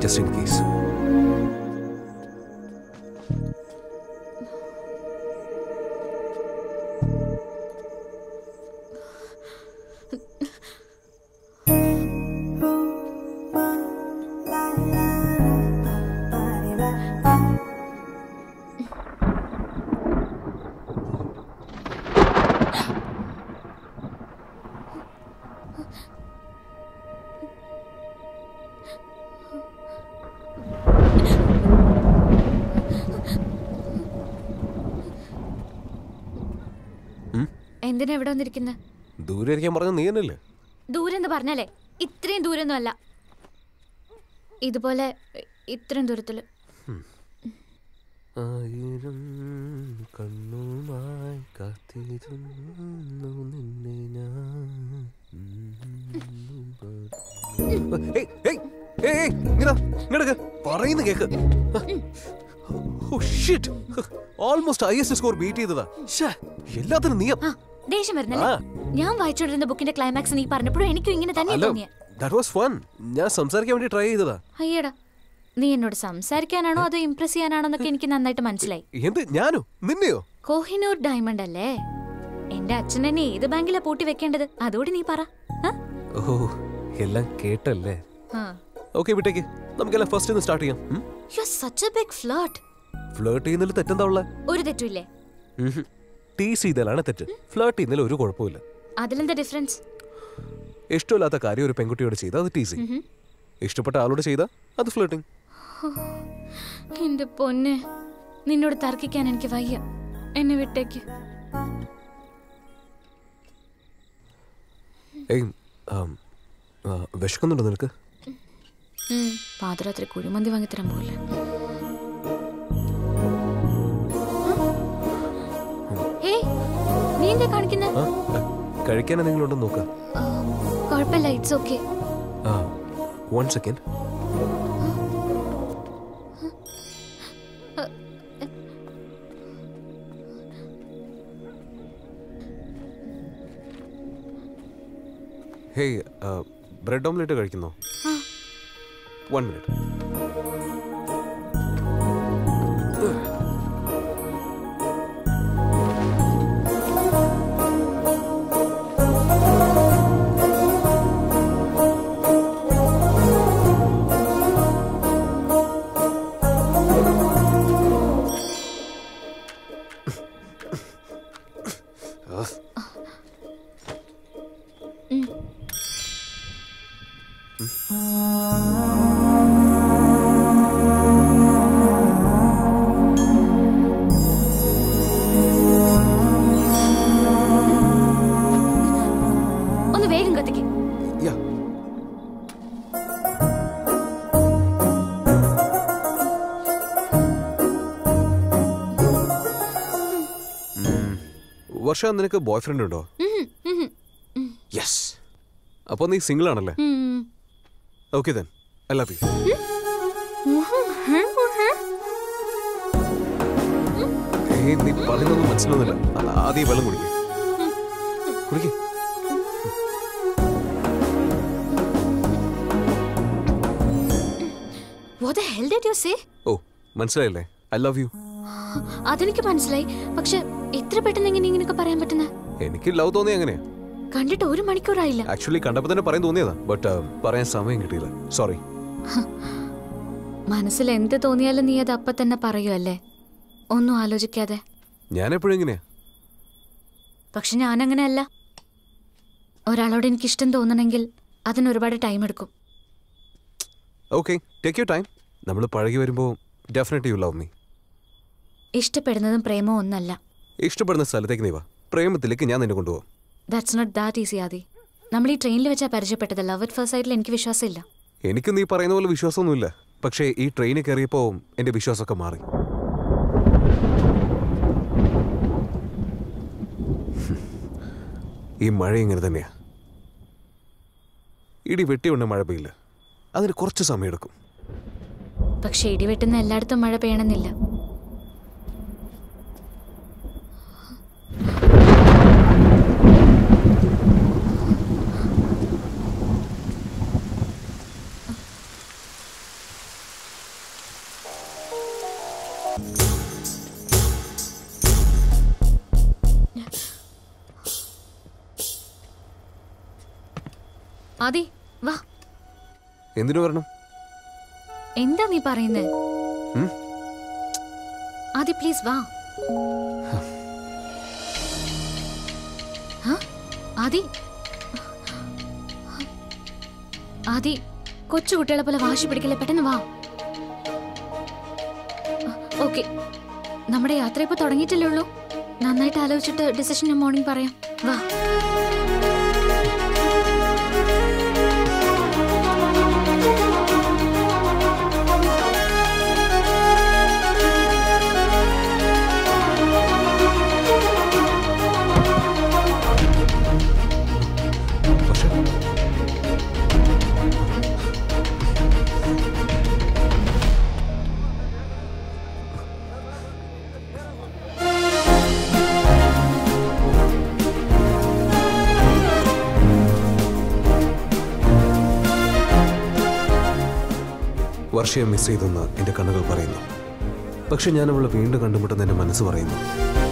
Just in case എന്തിനാ ഇവിടെ വന്നിരിക്കുന്നത് ദൂരെ ഇരിക്കാൻ പറഞ്ഞ നീ തന്നെയല്ലേ ദൂരം എന്ന് പറഞ്ഞാലേ ഇത്രയും ദൂരമൊന്നും അല്ല ഇതുപോലെ ഇത്രയും ദൂരത്തില് ആയിരം കണ്ണുമായി കാത്തിരുന്നു നിന്നെ ഞാൻ ഏയ്, ഏയ്, ഏയ്, ഏയ്, ഇങ്ങടാ, ഇങ്ങടൊക്കെ. പറയുന്ന കേക്ക് ഓൾമോസ്റ്റ് ഹയസ്റ്റ് സ്കോർ ബീറ്റ് ചെയ്തതാ ശ്ശേ, എല്ലാത്തിനും നീ ആ ദേഷ്യം വരുന്നല്ലേ ആ. ഞാൻ വായിച്ചോണ്ടിരുന്ന ബുക്കിന്റെ ക്ലൈമാക്സ് നീ പറഞ്ഞപ്പോഴും എനിക്കും ഇങ്ങനെ തന്നെ അല്ല തോന്നിയ ദാറ്റ് വാസ് ഫൺ ഞാൻ സംസാരിക്കാൻ വേണ്ടി ട്രൈ ചെയ്തതാ അയ്യടാ നീ എന്നോട് സംസാരിക്കാനാണോ അതോ ഇംപ്രസ് ചെയ്യാനാണോ എന്നൊക്കെ എനിക്ക് നന്നായിട്ട് മനസ്സിലായി എന്ത് ഞാനോ നിന്നെയോ കോഹിനൂർ ഡയമണ്ട് അല്ലേ എന്റെ അച്ഛൻ എന്നെ ഏത് ബാങ്കിലാ പൂട്ടി വെക്കേണ്ടത് അതോടെ നീ പറ ആ? ഓ എല്ലാം കേട്ടല്ലേ ആ. ഓക്കെ വിട്ടേക്ക് നമുക്കെല്ലാം ഫസ്റ്റ് സ്റ്റാർട്ട് ചെയ്യാം You are such a big flirt. Flirt ചെയ്യുന്നതിൽ തെറ്റെന്താ ഉള്ളത് ഒരു തെറ്റുമില്ലേ ടീസ് ചെയ്തലാണ് തെറ്റ് ഫ്ലേർട്ട് ചെയ്യുന്നതിൽ ഒരു കുഴപ്പമില്ല അതിലെന്താ ഡിഫറൻസ് ഇഷ്ടമില്ലാത്ത കാര്യം ഒരു പെൺകുട്ടിയോട് ചെയ്താൽ അത് ടീസിങ് ഇഷ്ടപ്പെട്ട ആളോട് ചെയ്താൽ അത് ഫ്ലേർട്ടിങ് എന്റെ പൊന്നെ നിന്നോട് തർക്കിക്കാൻ എനിക്ക് വയ്യ എന്നെ വിട്ടേക്ക് ഏയ് ആം, ആ, വിശക്കുന്നുണ്ടോ നിനക്ക് ഉം, പാതിരാത്രി കുഴിമന്തി വാങ്ങിത്തരാൻ പോലെ ഏയ് നീ എന്താ കാണിക്കുന്ന ആ ആ, കഴിക്കാൻ എന്തെങ്കിലും ഉണ്ടോ നോക്കാം കുഴപ്പമില്ല ഇറ്റ്സ് ഓക്കെ ആ one second hey bread omelette കഴിക്കുന്നോ വൺ മിനിറ്റ് ഒന്ന് വേഗം കത്തിക്ക് യാ വർഷ നിനക്ക് ബോയ് ഫ്രണ്ട് ഉണ്ടോ ഉം, ഉം, ഉം, യെസ് അപ്പോൾ നീ സിംഗിൾ ആണല്ലേ ഉം. Okay then I love you ഏയ് നീ പറയുന്നൊന്നും മനസ്സിലാവുന്നില്ല ആ- ആദ്യം ഈ വെള്ളം കുടിക്കേ കുടിക്കേ What the hell did you say? ഓ മനസ്സിലായില്ലേ ഐ ലവ് യു അതെനിക്ക് മനസ്സിലായി പക്ഷെ ഇത്ര പെട്ടെന്ന് എങ്ങനെ ഇങ്ങനെയൊക്കെ പറയാൻ പറ്റുന്ന എനിക്ക് ലവ് തോന്നി എങ്ങനെയാ കണ്ടിട്ട് ഒരു മണിക്കൂറായില്ല ആക്ച്വലി കണ്ടപ്പോൾ തന്നെ പറയാൻ തോന്നിയതാ ബട്ട് പറയാൻ സമയം കിട്ടിയില്ല സോറി മനസ്സിൽ എന്ത് തോന്നിയാലും നീ അത് അപ്പൊ തന്നെ പറയുമല്ലേ ഒന്നും ആലോചിക്കാതെ ഞാൻ എപ്പോഴും എങ്ങനെയാ പക്ഷെ ഞാനങ്ങനെയല്ല ഒരാളോട് എനിക്ക് ഇഷ്ടം തോന്നണമെങ്കിൽ അതിന് ഒരുപാട് ടൈം എടുക്കും ഓക്കെ ടേക്ക് യു ടൈം നമ്മൾ പഴകി വരുമ്പോൾ ഡെഫിനറ്റ്ലി യു ലവ് മീ ഇഷ്ടപ്പെടുന്നതും പ്രേമവും ഒന്നല്ല ഇഷ്ടപ്പെടുന്ന സ്ഥലത്തേക്ക് നീ വാ പ്രേമത്തിലേക്ക് ഞാൻ നിന്നെ കൊണ്ടുപോകും that's not that easy Adi നമ്മൾ ഈ ട്രെയിനിൽ വെച്ചാൽ പരിചയപ്പെട്ടത് ലവ് അറ്റ് ഫസ്റ്റ് സൈഡിൽ എനിക്ക് വിശ്വാസമില്ല എനിക്ക് നീ പറയുന്ന പോലെ വിശ്വാസമൊന്നുമില്ല പക്ഷേ ഈ ട്രെയിനിൽ കയറിയപ്പോൾ എൻ്റെ വിശ്വാസമൊക്കെ മാറി ഈ മഴ ഇങ്ങനെ തന്നെയാ ഇടി വെട്ടിയുണ്ട് മഴ പെയ്യില്ല അതിന് കുറച്ച് സമയമെടുക്കും പക്ഷെ ഇടിവെട്ടുന്ന എല്ലായിടത്തും മഴ പെയ്യണമെന്നില്ല ആദി വാ എന്തിനു വരണം എന്താ നീ പറയുന്നേ ഉം? ആദി പ്ലീസ് വാ ഹ? ആദി ആദി കൊച്ചു കുട്ടികളെ പോലെ വാശി പിടിക്കല്ലേ പെട്ടെന്ന് വാ ഓക്കെ നമ്മുടെ യാത്ര ഇപ്പൊ തുടങ്ങിയിട്ടല്ലേ ഉള്ളൂ നന്നായിട്ട് ആലോചിച്ചിട്ട് ഡിസിഷൻ മോർണിംഗ് പറയാം വാ പക്ഷെ വർഷയെ മിസ് ചെയ്തെന്ന് എൻ്റെ കണ്ണുകൾ പറയുന്നു പക്ഷെ ഞാൻ അവളെ വീണ്ടും കണ്ടുമുട്ടെന്ന് എൻ്റെ മനസ്സ് പറയുന്നു